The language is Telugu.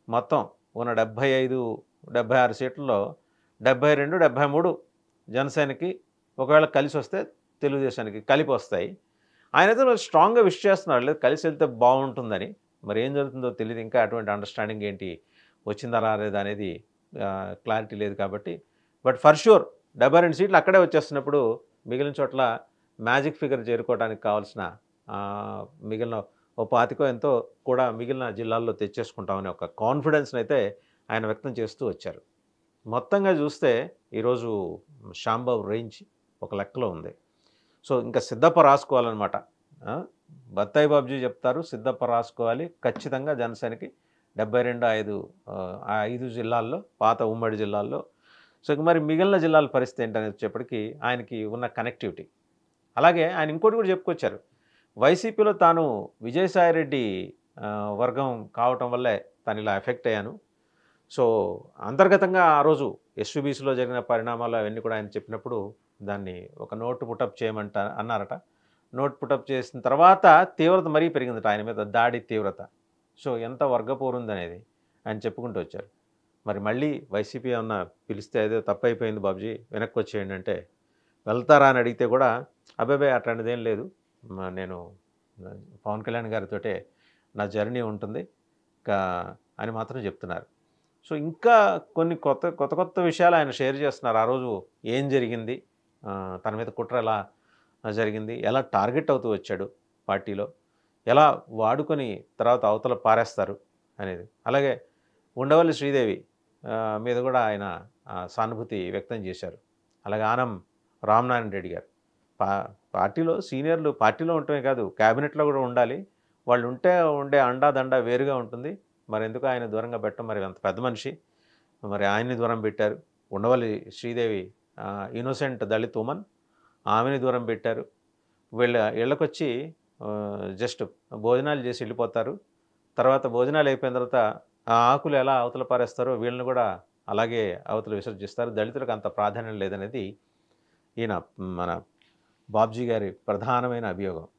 మొత్తం ఉన్న డెబ్భై ఐదు డెబ్భై ఆరు సీట్లలో డెబ్భై రెండు డెబ్భై మూడు జనసేనకి ఒకవేళ కలిసి వస్తే తెలుగుదేశానికి కలిపి వస్తాయి ఆయన అయితే మరి స్ట్రాంగ్గా విష్ చేస్తున్నారు లేదు కలిసి వెళ్తే బాగుంటుందని మరి ఏం జరుగుతుందో తెలియదు ఇంకా అటువంటి అండర్స్టాండింగ్ ఏంటి వచ్చిందా రాలేదా అనేది క్లారిటీ లేదు కాబట్టి బట్ ఫర్ షూర్ డెబ్బై రెండు సీట్లు అక్కడే వచ్చేస్తున్నప్పుడు మిగిలిన చోట్ల మ్యాజిక్ ఫిగర్ చేరుకోవడానికి కావాల్సిన ఆ, మిగిలిన ఓ పాతికో ఎంతో కూడా మిగిలిన జిల్లాల్లో తెచ్చేసుకుంటామనే ఒక కాన్ఫిడెన్స్ని అయితే ఆయన వ్యక్తం చేస్తూ వచ్చారు మొత్తంగా చూస్తే ఈరోజు శాంబాబు రేంజ్ ఒక లెక్కలో ఉంది సో ఇంకా సిద్ధప్ప రాసుకోవాలన్నమాట ఆ, బత్తాయి బాబుజీ చెప్తారు సిద్ధప్ప రాసుకోవాలి ఖచ్చితంగా జనసేనకి డెబ్బై రెండు ఐదు ఆ, ఆ ఐదు జిల్లాల్లో పాత ఉమ్మడి జిల్లాల్లో సో ఇక మరి మిగిలిన జిల్లాల పరిస్థితి ఏంటనేది వచ్చేప్పటికి ఆయనకి ఉన్న కనెక్టివిటీ అలాగే ఆయన ఇంకోటి కూడా చెప్పుకొచ్చారు వైసీపీలో తాను విజయసాయిరెడ్డి ఆ, వర్గం కావటం వల్లే తాను ఇలా ఎఫెక్ట్ అయ్యాను సో అంతర్గతంగా ఆ రోజు ఎస్యూబీసీలో జరిగిన పరిణామాలు అవన్నీ కూడా ఆయన చెప్పినప్పుడు దాన్ని ఒక నోట్ పుటప్ చేయమంట అన్నారట నోట్ పుటప్ చేసిన తర్వాత తీవ్రత మరీ పెరిగిందట ఆయన మీద దాడి తీవ్రత సో ఎంత వర్గపోరుంది అనేది ఆయన చెప్పుకుంటూ వచ్చారు మరి మళ్ళీ వైసీపీ ఏమన్నా పిలిస్తే ఏదో తప్పు అయిపోయింది బాబుజీ వెనక్కి వచ్చేయండి అంటే వెళ్తారా అని అడిగితే కూడా అబ్బాబే అట్లాంటిది ఏం లేదు మ- నేను పవన్ కళ్యాణ్ గారితోటే నా జర్నీ ఉంటుంది ఇంకా అని మాత్రం చెప్తున్నారు సో ఇంకా కొన్ని కొత్త కొత్త కొత్త విషయాలు ఆయన షేర్ చేస్తున్నారు ఆ రోజు ఏం జరిగింది ఆ, తన మీద కుట్ర ఎలా జరిగింది ఎలా టార్గెట్ అవుతూ వచ్చాడు పార్టీలో ఎలా వాడుకొని తర్వాత అవతల పారేస్తారు అనేది అలాగే ఉండవల్లి శ్రీదేవి ఆ, మీద కూడా ఆయన ఆ, సానుభూతి వ్యక్తం చేశారు అలాగే ఆనం రామనారాయణ రెడ్డి గారు పా పార్టీలో సీనియర్లు పార్టీలో ఉండటమే కాదు క్యాబినెట్లో కూడా ఉండాలి వాళ్ళు ఉంటే ఉండే అండా దండ వేరుగా ఉంటుంది మరి ఎందుకు ఆయన దూరంగా పెట్టడం మరి అంత పెద్ద మనిషి మరి ఆయన్ని దూరం పెట్టారు ఉండవల్లి శ్రీదేవి ఇన్నోసెంట్ దళిత్ ఉమన్ ఆమెని దూరం పెట్టారు వీళ్ళ ఇళ్ళకొచ్చి జస్ట్ భోజనాలు చేసి వెళ్ళిపోతారు తర్వాత భోజనాలు అయిపోయిన తర్వాత ఆ ఆకులు ఎలా అవతల పారేస్తారో వీళ్ళని కూడా అలాగే అవతల విసర్జిస్తారు దళితులకు అంత ప్రాధాన్యం లేదనేది ఈయన మన బాబ్జీ గారి ప్రధానమైన అభియోగం